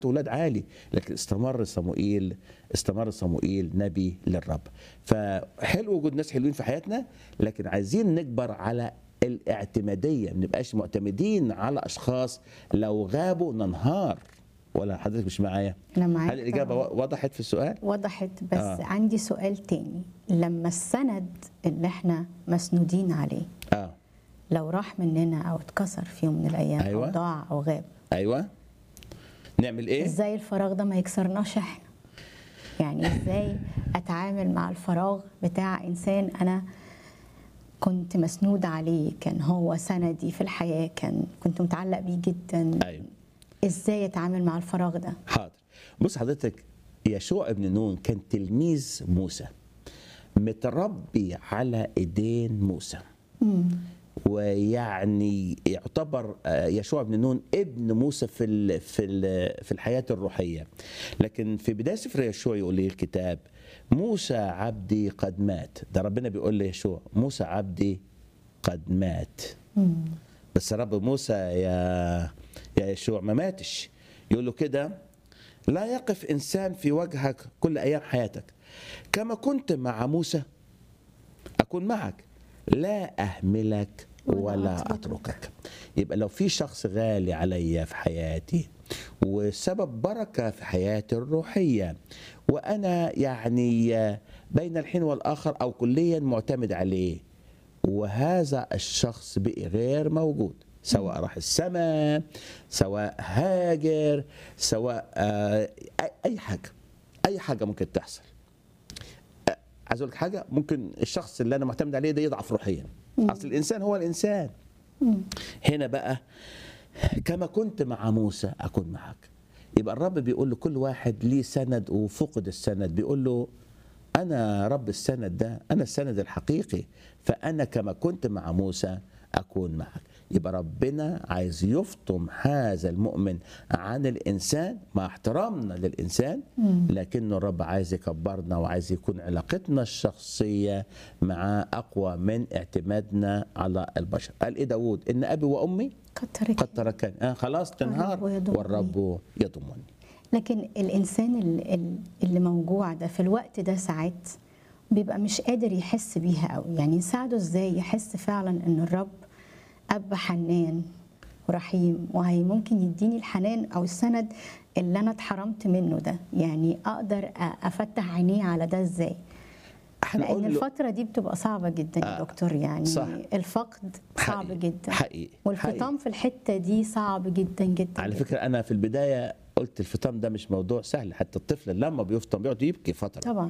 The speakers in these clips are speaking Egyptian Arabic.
ولاد عالي لكن استمر صموئيل استمر صموئيل نبي للرب فحلو وجود ناس حلوين في حياتنا لكن عايزين نكبر على الاعتماديه ما نبقاش معتمدين على اشخاص لو غابوا ننهار ولا حضرتك مش معايا انا معاك هل الاجابه طبعاً. وضحت في السؤال وضحت بس آه. آه. عندي سؤال تاني لما السند اللي احنا مسنودين عليه اه لو راح مننا او اتكسر في يوم من الايام أيوة. او ضاع او غاب ايوه نعمل ايه ازاي الفراغ ده ما يكسرناش احنا يعني ازاي اتعامل مع الفراغ بتاع انسان انا كنت مسنود عليه كان هو سندي في الحياه كان كنت متعلق بيه جدا ايوه ازاي اتعامل مع الفراغ ده حاضر بص حضرتك يشوع ابن نون كان تلميذ موسى متربي على ايدين موسى ويعني يعتبر آه، يشوع بن نون ابن موسى في ال في ال في الحياه الروحيه لكن في بدايه سفر يشوع يقول لي الكتاب موسى عبدي قد مات ده ربنا بيقول ليشوع موسى عبدي قد مات بس رب موسى يا يا يشوع ما ماتش يقول له كده لا يقف انسان في وجهك كل ايام حياتك كما كنت مع موسى اكون معك لا اهملك ولا ولا أتركك. اتركك يبقى لو في شخص غالي عليا في حياتي وسبب بركه في حياتي الروحيه وانا يعني بين الحين والاخر او كليا معتمد عليه وهذا الشخص بقي غير موجود سواء راح السماء سواء هاجر سواء آه، أي- اي حاجه اي حاجه ممكن تحصل آه، عايز اقول لك حاجه ممكن الشخص اللي انا معتمد عليه ده يضعف روحيا اصل الانسان هو الانسان هنا بقى كما كنت مع موسى اكون معك يبقى الرب بيقول لكل واحد ليه سند وفقد السند بيقول له انا رب السند ده انا السند الحقيقي فانا كما كنت مع موسى اكون معك يبقى ربنا عايز يفطم هذا المؤمن عن الانسان مع احترامنا للانسان لكنه الرب عايز يكبرنا وعايز يكون علاقتنا الشخصيه معاه اقوى من اعتمادنا على البشر قال ايه داود ان ابي وامي قد ترك قد تركني آه خلاص تنهار والرب يضمني. والرب يضمني لكن الانسان ال- ال- اللي موجوع ده في الوقت ده ساعات بيبقى مش قادر يحس بيها قوي يعني نساعده ازاي يحس فعلا ان الرب اب حنان ورحيم وهي ممكن يديني الحنان او السند اللي انا اتحرمت منه ده يعني اقدر أ- افتح عينيه على ده ازاي لان هنقول له الفتره دي بتبقى صعبه جدا يا آه، دكتور يعني صح. الفقد صعب حقيقي، جدا حقيقي والفطام في الحته دي صعب جدا جدا على جداً. فكره انا في البدايه قلت الفطام ده مش موضوع سهل حتى الطفل لما بيفطم بيقعد يبكي فتره طبعا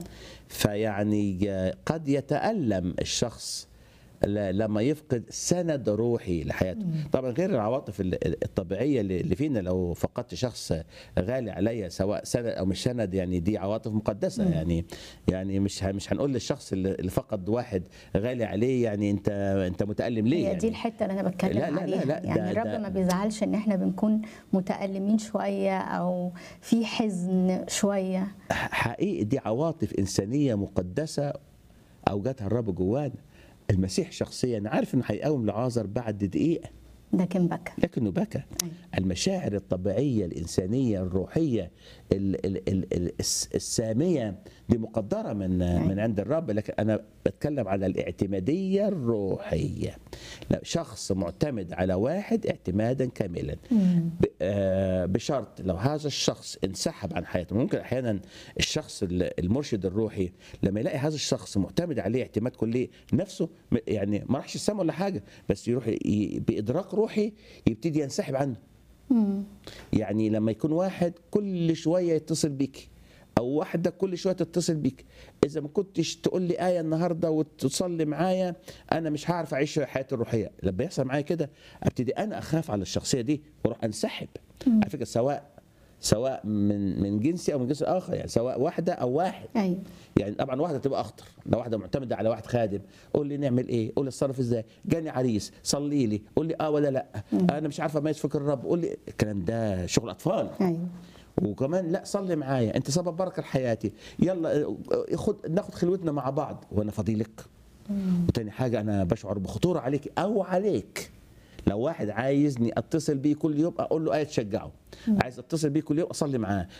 فيعني قد يتألم الشخص ل- لما يفقد سند روحي لحياته طبعا غير العواطف ال- الطبيعيه اللي اللي فينا لو فقدت شخص غالي عليا سواء سند او مش سند يعني دي عواطف مقدسه يعني يعني مش ه- مش هنقول للشخص اللي اللي فقد واحد غالي عليه يعني انت انت متالم ليه هي يعني دي الحته اللي انا بتكلم لا- لا- لا- عليها لا، ده- يعني الرب ده- ما بيزعلش ان احنا بنكون متألمين شويه او في حزن شويه حقيقي دي عواطف انسانيه مقدسه اوجدها الرب جوانا المسيح شخصيا عارف انه هيقاوم لعازر بعد دقيقه لكن بكى لكنه بكى أيوة. المشاعر الطبيعية الإنسانية الروحية ال ال ال ال الس- السامية دي مقدرة من من عند الرب لكن أنا بتكلم على الاعتمادية الروحية لا شخص معتمد على واحد اعتمادا كاملا ب- آه، بشرط لو هذا الشخص انسحب عن حياته ممكن أحيانا الشخص ال- المرشد الروحي لما يلاقي هذا الشخص معتمد عليه اعتماد كلي نفسه م- يعني ما راحش السما ولا حاجة بس يروح ي- بإدراك روحي يبتدي ينسحب عنه يعني لما يكون واحد كل شويه يتصل بيك او واحده كل شويه تتصل بيك اذا ما كنتش تقول لي ايه النهارده وتصلي معايا انا مش هعرف اعيش حياتي الروحيه لما يحصل معايا كده ابتدي انا اخاف على الشخصيه دي واروح انسحب على فكره سواء سواء من من جنسي او من جنس اخر يعني سواء واحده او واحد ايوه يعني طبعا واحده تبقى اخطر لو واحده معتمده على واحد خادم قول لي نعمل ايه قول لي اتصرف ازاي جاني عريس صلي لي قول لي اه ولا لا انا مش عارفه اميز فكر الرب قول لي الكلام ده شغل اطفال ايوه وكمان لا صلي معايا انت سبب بركه لحياتي يلا آه، خد ناخد خلوتنا مع بعض وانا فضيلك وتاني حاجه انا بشعر بخطوره عليك او عليك لو واحد عايزني اتصل بيه كل يوم اقول له ايه تشجعه عايز اتصل بيه كل يوم اصلي معاه